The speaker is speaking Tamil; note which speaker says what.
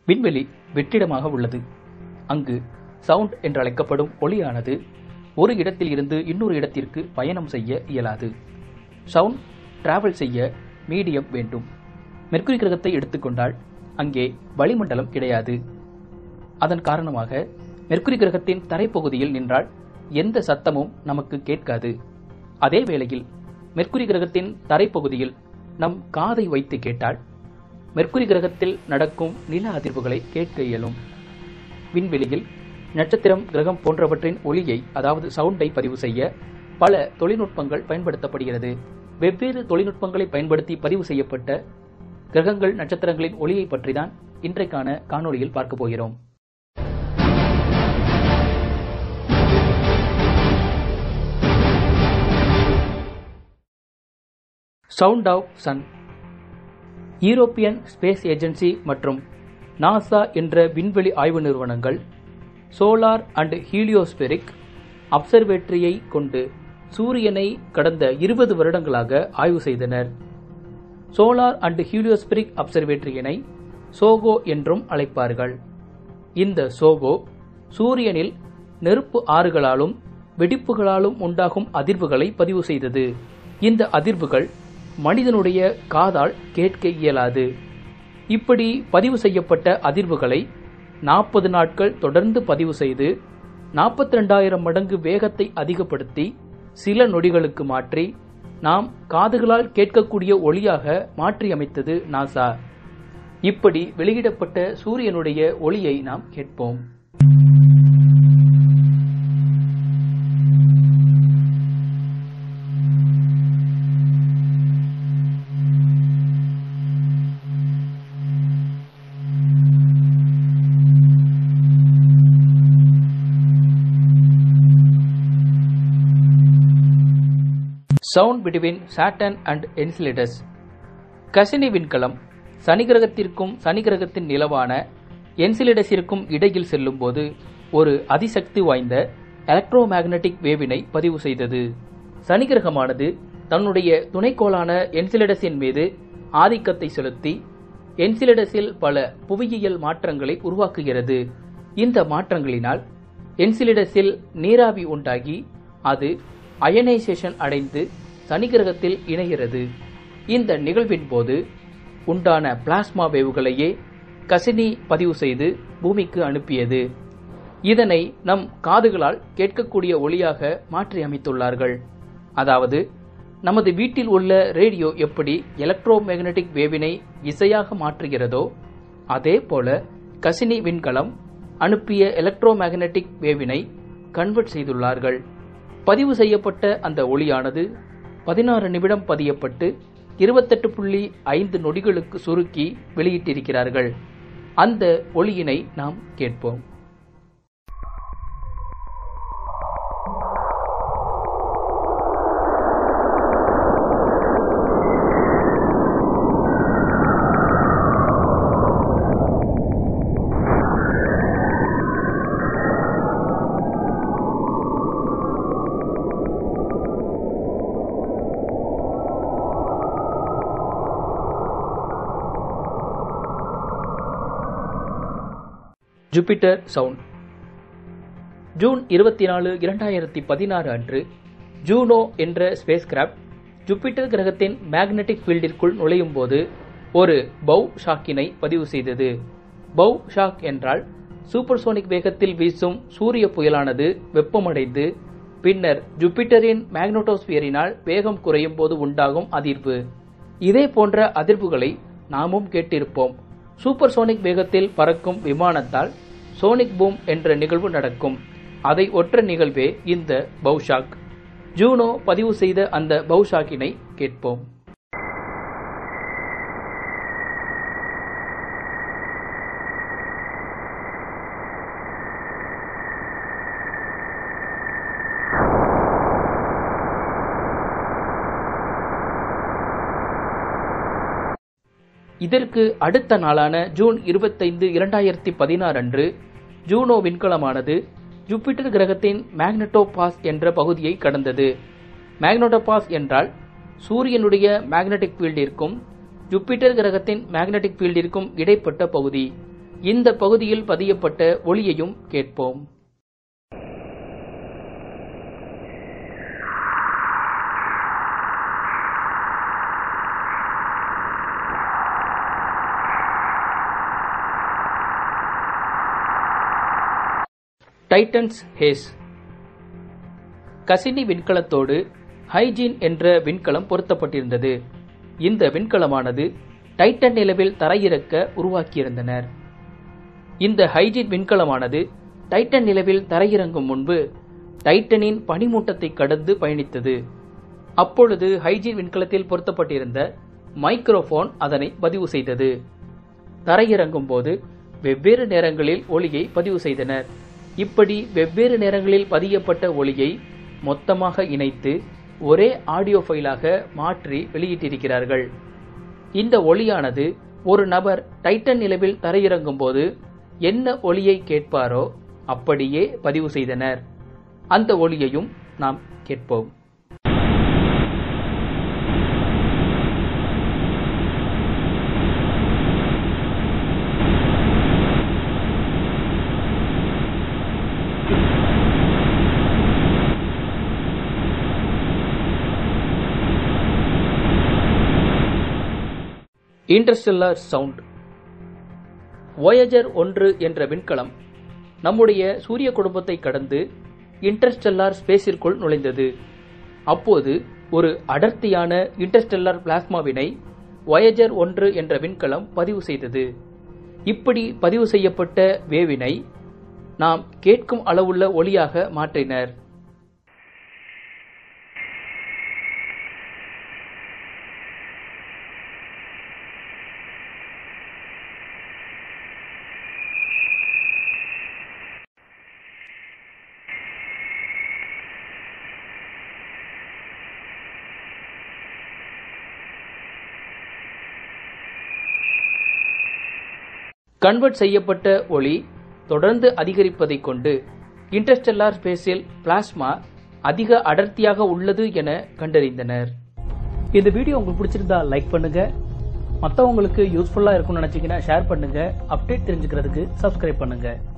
Speaker 1: விண்வெளி வெற்றிடமாக உள்ளது அங்கு சவுண்ட் என்றழைக்கப்படும் ஒளியானது ஒரு இடத்தில் இருந்து இன்னொரு இடத்திற்கு பயணம் செய்ய இயலாது சவுண்ட் டிராவல் செய்ய மீடியம் வேண்டும் மெர்க்குரி கிரகத்தை எடுத்துக்கொண்டால் அங்கே வளிமண்டலம் கிடையாது அதன் காரணமாக மெர்க்குரி கிரகத்தின் தரைப்பகுதியில் நின்றால் எந்த சத்தமும் நமக்கு கேட்காது அதே வேளையில் மெர்க்குரி கிரகத்தின் தரைப்பகுதியில் நம் காதை வைத்து கேட்டால் மெர்க்குரி கிரகத்தில் நடக்கும் நில அதிர்வுகளை கேட்க இயலும் விண்வெளியில் நட்சத்திரம் கிரகம் போன்றவற்றின் ஒளியை அதாவது சவுண்டை பதிவு செய்ய பல தொழில்நுட்பங்கள் பயன்படுத்தப்படுகிறது வெவ்வேறு தொழில்நுட்பங்களை பயன்படுத்தி பதிவு செய்யப்பட்ட கிரகங்கள் நட்சத்திரங்களின் ஒளியை பற்றி தான் இன்றைக்கான காணொளியில் பார்க்க போகிறோம் sound of sun European space agency மற்றும் நாசா என்ற விண்வெளி ஆய்வு நிறுவனங்கள் சோலார் அண்ட் ஹீலியோஸ்பெரிக் அப்சர்வேட்டரியை கொண்டு சூரியனை கடந்த இருபது வருடங்களாக ஆய்வு செய்தனர் சோலார் அண்ட் ஹீலியோஸ்பெரிக் அப்சர்வேட்டரியினை சோகோ என்றும் அழைப்பார்கள் இந்த சோகோ சூரியனில் நெருப்பு ஆறுகளாலும் வெடிப்புகளாலும் உண்டாகும் அதிர்வுகளை பதிவு செய்தது இந்த அதிர்வுகள் மனிதனுடைய காதால் கேட்க இயலாது இப்படி பதிவு செய்யப்பட்ட அதிர்வுகளை நாற்பது நாட்கள் தொடர்ந்து பதிவு செய்து நாற்பத்தி ரெண்டாயிரம் மடங்கு வேகத்தை அதிகப்படுத்தி சில நொடிகளுக்கு மாற்றி நாம் காதுகளால் கேட்கக்கூடிய ஒளியாக மாற்றியமைத்தது நாசா இப்படி வெளியிடப்பட்ட சூரியனுடைய ஒளியை நாம் கேட்போம் sound between Saturn and Enceladus Cassini விண்கலம் சனி கிரகத்திற்கும் சனி கிரகத்தின் நிலவான என்சிலிடஸிற்கும் இடையில் செல்லும்போது ஒரு அதிசக்தி வாய்ந்த எலக்ட்ரோ மேக்னட்டிக் வேவினை பதிவு செய்தது சனி கிரகமானது தன்னுடைய துணைக்கோளான என்சிலிடஸின் மீது ஆதிக்கத்தை செலுத்தி என்சிலிடஸில் பல புவியியல் மாற்றங்களை உருவாக்குகிறது இந்த மாற்றங்களினால் என்சிலிடஸில் நீராவி உண்டாகி அது அயனைசேஷன் அடைந்து சனி கிரகத்தில் இணைகிறது இந்த நிகழ்வின் போது உண்டான பிளாஸ்மா வேவுகளையே கசினி பதிவு செய்து பூமிக்கு அனுப்பியது இதனை நம் காதுகளால் கேட்கக்கூடிய ஒளியாக மாற்றி அமைத்துள்ளார்கள் அதாவது நமது வீட்டில் உள்ள ரேடியோ எப்படி எலக்ட்ரோ மேக்னட்டிக் வேவினை இசையாக மாற்றுகிறதோ அதே போல கசினி விண்கலம் அனுப்பிய எலக்ட்ரோ மேக்னட்டிக் வேவினை கன்வெர்ட் செய்துள்ளார்கள் பதிவு செய்யப்பட்ட அந்த ஒளியானது பதினாறு நிமிடம் பதியப்பட்டு இருபத்தெட்டு புள்ளி ஐந்து நொடிகளுக்கு சுருக்கி வெளியிட்டிருக்கிறார்கள் அந்த ஒளியினை நாம் கேட்போம் ஜூபிட்டர் சவுண்ட் ஜூன் இருபத்தி நாலு இரண்டாயிரத்தி பதினாறு அன்று ஜூனோ என்ற ஸ்பேஸ் கிராப்ட் ஜூபிட்டர் கிரகத்தின் மேக்னெட்டிக் ஃபீல்டிற்குள் நுழையும் போது ஒரு பவ் ஷாக்கினை பதிவு செய்தது பவ் ஷாக் என்றால் சூப்பர்சோனிக் வேகத்தில் வீசும் சூரிய புயலானது வெப்பமடைந்து பின்னர் ஜூபிட்டரின் மேக்னோட்டோஸ்பியரினால் வேகம் குறையும் போது உண்டாகும் அதிர்வு இதே போன்ற அதிர்வுகளை நாமும் கேட்டிருப்போம் சூப்பர்சோனிக் வேகத்தில் பறக்கும் விமானத்தால் சோனிக் பூம் என்ற நிகழ்வு நடக்கும் அதை ஒற்ற நிகழ்வே இந்த பவுஷாக் ஜூனோ பதிவு செய்த அந்த பவுஷாக்கினை கேட்போம் இதற்கு அடுத்த நாளான ஜூன் இருபத்தைந்து இரண்டாயிரத்தி பதினாறு அன்று ஜூனோ விண்கலமானது ஜூபிட்டர் கிரகத்தின் மேக்னட்டோபாஸ் என்ற பகுதியை கடந்தது மேக்னட்டோபாஸ் என்றால் சூரியனுடைய மேக்னெட்டிக் ஃபீல்டிற்கும் ஜூபிட்டர் கிரகத்தின் மேக்னெட்டிக் ஃபீல்டிற்கும் இடைப்பட்ட பகுதி இந்த பகுதியில் பதியப்பட்ட ஒளியையும் கேட்போம் டைட்டன்ஸ் ஹேஸ் கசினி விண்கலத்தோடு ஹைஜீன் என்ற விண்கலம் பொருத்தப்பட்டிருந்தது இந்த விண்கலமானது டைட்டன் நிலவில் தரையிறக்க உருவாக்கியிருந்தனர் இந்த ஹைஜீன் விண்கலமானது டைட்டன் நிலவில் தரையிறங்கும் முன்பு டைட்டனின் பனிமூட்டத்தை கடந்து பயணித்தது அப்பொழுது ஹைஜீன் விண்கலத்தில் பொருத்தப்பட்டிருந்த மைக்ரோஃபோன் அதனை பதிவு செய்தது தரையிறங்கும் போது வெவ்வேறு நேரங்களில் ஒளியை பதிவு செய்தனர் இப்படி வெவ்வேறு நேரங்களில் பதியப்பட்ட ஒளியை மொத்தமாக இணைத்து ஒரே ஆடியோ ஃபைலாக மாற்றி வெளியிட்டிருக்கிறார்கள் இந்த ஒளியானது ஒரு நபர் டைட்டன் நிலவில் தரையிறங்கும் போது என்ன ஒளியை கேட்பாரோ அப்படியே பதிவு செய்தனர் அந்த ஒளியையும் நாம் கேட்போம் இன்டர்ஸ்டெல்லார் சவுண்ட் voyager ஒன்று என்ற விண்கலம் நம்முடைய சூரிய குடும்பத்தை கடந்து இன்டர்ஸ்டெல்லார் ஸ்பேஸிற்குள் நுழைந்தது அப்போது ஒரு அடர்த்தியான இன்டர்ஸ்டெல்லார் பிளாஸ்மாவினை voyager ஒன்று என்ற விண்கலம் பதிவு செய்தது இப்படி பதிவு செய்யப்பட்ட வேவினை நாம் கேட்கும் அளவுள்ள ஒளியாக மாற்றினர் கன்வெர்ட் செய்யப்பட்ட ஒளி தொடர்ந்து அதிகரிப்பதைக் கொண்டு இன்டர்ஸ்டெல்லார் ஸ்பேஸில் பிளாஸ்மா அதிக அடர்த்தியாக உள்ளது என கண்டறிந்தனர்
Speaker 2: இந்த வீடியோ உங்களுக்கு பிடிச்சிருந்தா லைக் பண்ணுங்க மற்றவங்களுக்கு யூஸ்ஃபுல்லாக இருக்கும்னு நினச்சிங்கன்னா ஷேர் பண்ணுங்க அப்டேட் தெரிஞ்சுக்கிறதுக்கு சப்ஸ்கிரைப் பண்ணுங்க